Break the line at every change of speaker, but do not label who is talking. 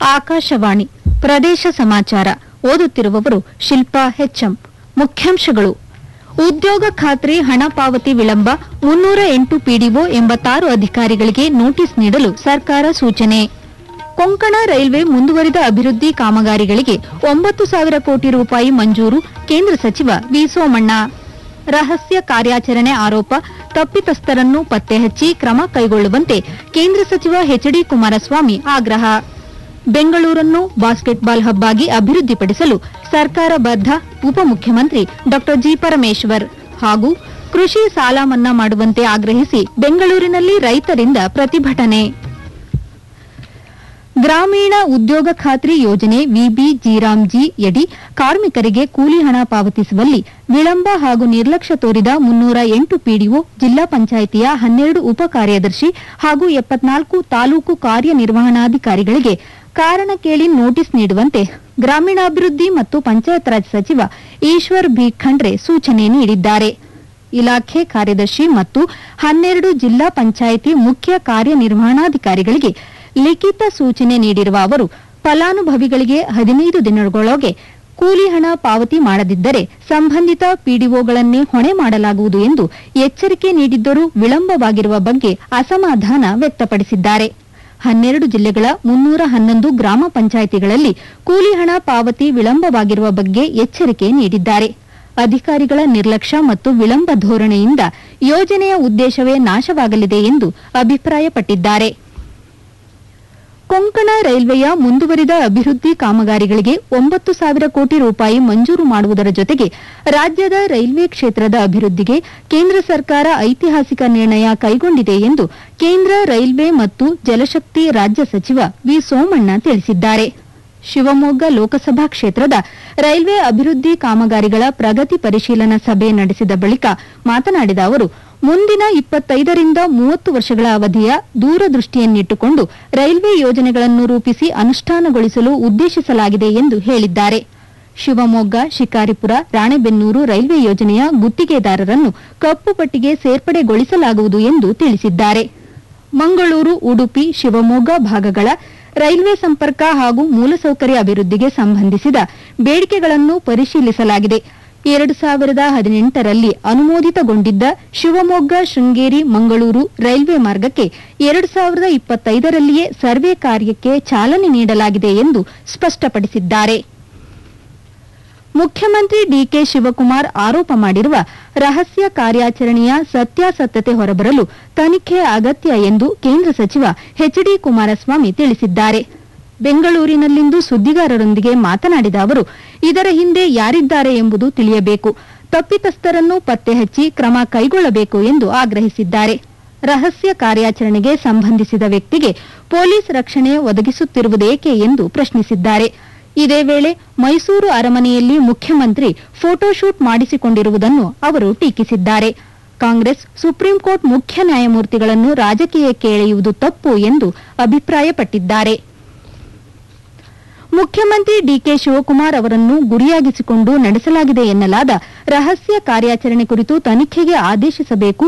ಆಕಾಶವಾಣಿ ಪ್ರದೇಶ ಸಮಾಚಾರ ಓದುತ್ತಿರುವವರು ಶಿಲ್ಪಾ ಹೆಚ್ಎಂ ಮುಖ್ಯಾಂಶಗಳು ಉದ್ಯೋಗ ಖಾತ್ರಿ ಹಣ ಪಾವತಿ ವಿಳಂಬ ಮುನ್ನೂರ ಎಂಟು ಪಿಡಿಒ ಎಂಬತ್ತಾರು ಅಧಿಕಾರಿಗಳಿಗೆ ನೋಟಿಸ್ ನೀಡಲು ಸರ್ಕಾರ ಸೂಚನೆ ಕೊಂಕಣ ರೈಲ್ವೆ ಮುಂದುವರಿದ ಅಭಿವೃದ್ಧಿ ಕಾಮಗಾರಿಗಳಿಗೆ ಒಂಬತ್ತು ಸಾವಿರ ಕೋಟಿ ರೂಪಾಯಿ ಮಂಜೂರು ಕೇಂದ್ರ ಸಚಿವ ವಿ ಸೋಮಣ್ಣ ರಹಸ್ಯ ಕಾರ್ಯಾಚರಣೆ ಆರೋಪ ತಪ್ಪಿತಸ್ಥರನ್ನು ಪತ್ತೆ ಹಚ್ಚಿ ಕ್ರಮ ಕೈಗೊಳ್ಳುವಂತೆ ಕೇಂದ್ರ ಸಚಿವ ಎಚ್ಡಿ ಕುಮಾರಸ್ವಾಮಿ ಆಗ್ರಹ ಬೆಂಗಳೂರನ್ನು ಬಾಸ್ಕೆಟ್ಬಾಲ್ ಹಬ್ ಆಗಿ ಅಭಿವೃದ್ಧಿಪಡಿಸಲು ಸರ್ಕಾರ ಬದ್ಧ ಉಪಮುಖ್ಯಮಂತ್ರಿ ಡಾ ಜಿ ಪರಮೇಶ್ವರ್ ಹಾಗೂ ಕೃಷಿ ಸಾಲ ಮನ್ನಾ ಮಾಡುವಂತೆ ಆಗ್ರಹಿಸಿ ಬೆಂಗಳೂರಿನಲ್ಲಿ ರೈತರಿಂದ ಪ್ರತಿಭಟನೆ ಗ್ರಾಮೀಣ ಉದ್ಯೋಗ ಖಾತ್ರಿ ಯೋಜನೆ ವಿಬಿಜಿರಾಮ್ಜಿ ಯಡಿ ಕಾರ್ಮಿಕರಿಗೆ ಕೂಲಿ ಹಣ ಪಾವತಿಸುವಲ್ಲಿ ವಿಳಂಬ ಹಾಗೂ ನಿರ್ಲಕ್ಷ್ಯ ತೋರಿದ ಮುನ್ನೂರ ಎಂಟು ಪಿಡಿಒ ಜಿಲ್ಲಾ ಪಂಚಾಯಿತಿಯ ಹನ್ನೆರಡು ಉಪ ಕಾರ್ಯದರ್ಶಿ ಹಾಗೂ ಎಪ್ಪತ್ನಾಲ್ಕು ತಾಲೂಕು ಕಾರ್ಯನಿರ್ವಹಣಾಧಿಕಾರಿಗಳಿಗೆ ಕಾರಣ ಕೇಳಿ ನೋಟಿಸ್ ನೀಡುವಂತೆ ಗ್ರಾಮೀಣಾಭಿವೃದ್ಧಿ ಮತ್ತು ಪಂಚಾಯತ್ ರಾಜ್ ಸಚಿವ ಈಶ್ವರ್ ಬಿ ಖಂಡ್ರೆ ಸೂಚನೆ ನೀಡಿದ್ದಾರೆ ಇಲಾಖೆ ಕಾರ್ಯದರ್ಶಿ ಮತ್ತು ಹನ್ನೆರಡು ಜಿಲ್ಲಾ ಪಂಚಾಯಿತಿ ಮುಖ್ಯ ಕಾರ್ಯನಿರ್ವಹಣಾಧಿಕಾರಿಗಳಿಗೆ ಲಿಖಿತ ಸೂಚನೆ ನೀಡಿರುವ ಅವರು ಫಲಾನುಭವಿಗಳಿಗೆ ಹದಿನೈದು ದಿನಗಳೊಳಗೆ ಕೂಲಿ ಹಣ ಪಾವತಿ ಮಾಡದಿದ್ದರೆ ಸಂಬಂಧಿತ ಪಿಡಿಒಗಳನ್ನೇ ಹೊಣೆ ಮಾಡಲಾಗುವುದು ಎಂದು ಎಚ್ಚರಿಕೆ ನೀಡಿದ್ದರೂ ವಿಳಂಬವಾಗಿರುವ ಬಗ್ಗೆ ಅಸಮಾಧಾನ ವ್ಯಕ್ತಪಡಿಸಿದ್ದಾರೆ ಹನ್ನೆರಡು ಜಿಲ್ಲೆಗಳ ಮುನ್ನೂರ ಹನ್ನೊಂದು ಗ್ರಾಮ ಪಂಚಾಯಿತಿಗಳಲ್ಲಿ ಕೂಲಿ ಹಣ ಪಾವತಿ ವಿಳಂಬವಾಗಿರುವ ಬಗ್ಗೆ ಎಚ್ಚರಿಕೆ ನೀಡಿದ್ದಾರೆ ಅಧಿಕಾರಿಗಳ ನಿರ್ಲಕ್ಷ್ಯ ಮತ್ತು ವಿಳಂಬ ಧೋರಣೆಯಿಂದ ಯೋಜನೆಯ ಉದ್ದೇಶವೇ ನಾಶವಾಗಲಿದೆ ಎಂದು ಅಭಿಪ್ರಾಯಪಟ್ಟಿದ್ದಾರೆ ಕೊಂಕಣ ರೈಲ್ವೆಯ ಮುಂದುವರಿದ ಅಭಿವೃದ್ಧಿ ಕಾಮಗಾರಿಗಳಿಗೆ ಒಂಬತ್ತು ಸಾವಿರ ಕೋಟಿ ರೂಪಾಯಿ ಮಂಜೂರು ಮಾಡುವುದರ ಜೊತೆಗೆ ರಾಜ್ಯದ ರೈಲ್ವೆ ಕ್ಷೇತ್ರದ ಅಭಿವೃದ್ಧಿಗೆ ಕೇಂದ್ರ ಸರ್ಕಾರ ಐತಿಹಾಸಿಕ ನಿರ್ಣಯ ಕೈಗೊಂಡಿದೆ ಎಂದು ಕೇಂದ್ರ ರೈಲ್ವೆ ಮತ್ತು ಜಲಶಕ್ತಿ ರಾಜ್ಯ ಸಚಿವ ವಿ ಸೋಮಣ್ಣ ತಿಳಿಸಿದ್ದಾರೆ ಶಿವಮೊಗ್ಗ ಲೋಕಸಭಾ ಕ್ಷೇತ್ರದ ರೈಲ್ವೆ ಅಭಿವೃದ್ಧಿ ಕಾಮಗಾರಿಗಳ ಪ್ರಗತಿ ಪರಿಶೀಲನಾ ಸಭೆ ನಡೆಸಿದ ಬಳಿಕ ಮಾತನಾಡಿದ ಅವರು ಮುಂದಿನ ಇಪ್ಪತ್ತೈದರಿಂದ ಮೂವತ್ತು ವರ್ಷಗಳ ಅವಧಿಯ ದೂರದೃಷ್ಟಿಯನ್ನಿಟ್ಟುಕೊಂಡು ರೈಲ್ವೆ ಯೋಜನೆಗಳನ್ನು ರೂಪಿಸಿ ಅನುಷ್ಠಾನಗೊಳಿಸಲು ಉದ್ದೇಶಿಸಲಾಗಿದೆ ಎಂದು ಹೇಳಿದ್ದಾರೆ ಶಿವಮೊಗ್ಗ ಶಿಕಾರಿಪುರ ರಾಣೆಬೆನ್ನೂರು ರೈಲ್ವೆ ಯೋಜನೆಯ ಗುತ್ತಿಗೆದಾರರನ್ನು ಕಪ್ಪು ಪಟ್ಟಿಗೆ ಸೇರ್ಪಡೆಗೊಳಿಸಲಾಗುವುದು ಎಂದು ತಿಳಿಸಿದ್ದಾರೆ ಮಂಗಳೂರು ಉಡುಪಿ ಶಿವಮೊಗ್ಗ ಭಾಗಗಳ ರೈಲ್ವೆ ಸಂಪರ್ಕ ಹಾಗೂ ಮೂಲಸೌಕರ್ಯ ಅಭಿವೃದ್ಧಿಗೆ ಸಂಬಂಧಿಸಿದ ಬೇಡಿಕೆಗಳನ್ನು ಪರಿಶೀಲಿಸಲಾಗಿದೆ ಎರಡು ಸಾವಿರದ ಹದಿನೆಂಟರಲ್ಲಿ ಅನುಮೋದಿತಗೊಂಡಿದ್ದ ಶಿವಮೊಗ್ಗ ಶೃಂಗೇರಿ ಮಂಗಳೂರು ರೈಲ್ವೆ ಮಾರ್ಗಕ್ಕೆ ಎರಡು ಸಾವಿರದ ಇಪ್ಪತ್ತೈದರಲ್ಲಿಯೇ ಸರ್ವೆ ಕಾರ್ಯಕ್ಕೆ ಚಾಲನೆ ನೀಡಲಾಗಿದೆ ಎಂದು ಸ್ಪಷ್ಟಪಡಿಸಿದ್ದಾರೆ ಮುಖ್ಯಮಂತ್ರಿ ಡಿಕೆ ಶಿವಕುಮಾರ್ ಆರೋಪ ಮಾಡಿರುವ ರಹಸ್ಯ ಕಾರ್ಯಾಚರಣೆಯ ಸತ್ಯಾಸತ್ಯತೆ ಹೊರಬರಲು ತನಿಖೆ ಅಗತ್ಯ ಎಂದು ಕೇಂದ್ರ ಸಚಿವ ಎಚ್ಡಿ ಕುಮಾರಸ್ವಾಮಿ ತಿಳಿಸಿದ್ದಾರೆ ಬೆಂಗಳೂರಿನಲ್ಲಿಂದು ಸುದ್ದಿಗಾರರೊಂದಿಗೆ ಮಾತನಾಡಿದ ಅವರು ಇದರ ಹಿಂದೆ ಯಾರಿದ್ದಾರೆ ಎಂಬುದು ತಿಳಿಯಬೇಕು ತಪ್ಪಿತಸ್ಥರನ್ನು ಪತ್ತೆ ಹಚ್ಚಿ ಕ್ರಮ ಕೈಗೊಳ್ಳಬೇಕು ಎಂದು ಆಗ್ರಹಿಸಿದ್ದಾರೆ ರಹಸ್ಯ ಕಾರ್ಯಾಚರಣೆಗೆ ಸಂಬಂಧಿಸಿದ ವ್ಯಕ್ತಿಗೆ ಪೊಲೀಸ್ ರಕ್ಷಣೆ ಒದಗಿಸುತ್ತಿರುವುದೇಕೆ ಎಂದು ಪ್ರಶ್ನಿಸಿದ್ದಾರೆ ಇದೇ ವೇಳೆ ಮೈಸೂರು ಅರಮನೆಯಲ್ಲಿ ಮುಖ್ಯಮಂತ್ರಿ ಫೋಟೋಶೂಟ್ ಮಾಡಿಸಿಕೊಂಡಿರುವುದನ್ನು ಅವರು ಟೀಕಿಸಿದ್ದಾರೆ ಕಾಂಗ್ರೆಸ್ ಸುಪ್ರೀಂ ಕೋರ್ಟ್ ಮುಖ್ಯ ನ್ಯಾಯಮೂರ್ತಿಗಳನ್ನು ರಾಜಕೀಯಕ್ಕೆ ಎಳೆಯುವುದು ತಪ್ಪು ಎಂದು ಅಭಿಪ್ರಾಯಪಟ್ಟಿದ್ದಾರೆ ಮುಖ್ಯಮಂತ್ರಿ ಡಿಕೆ ಶಿವಕುಮಾರ್ ಅವರನ್ನು ಗುರಿಯಾಗಿಸಿಕೊಂಡು ನಡೆಸಲಾಗಿದೆ ಎನ್ನಲಾದ ರಹಸ್ಯ ಕಾರ್ಯಾಚರಣೆ ಕುರಿತು ತನಿಖೆಗೆ ಆದೇಶಿಸಬೇಕು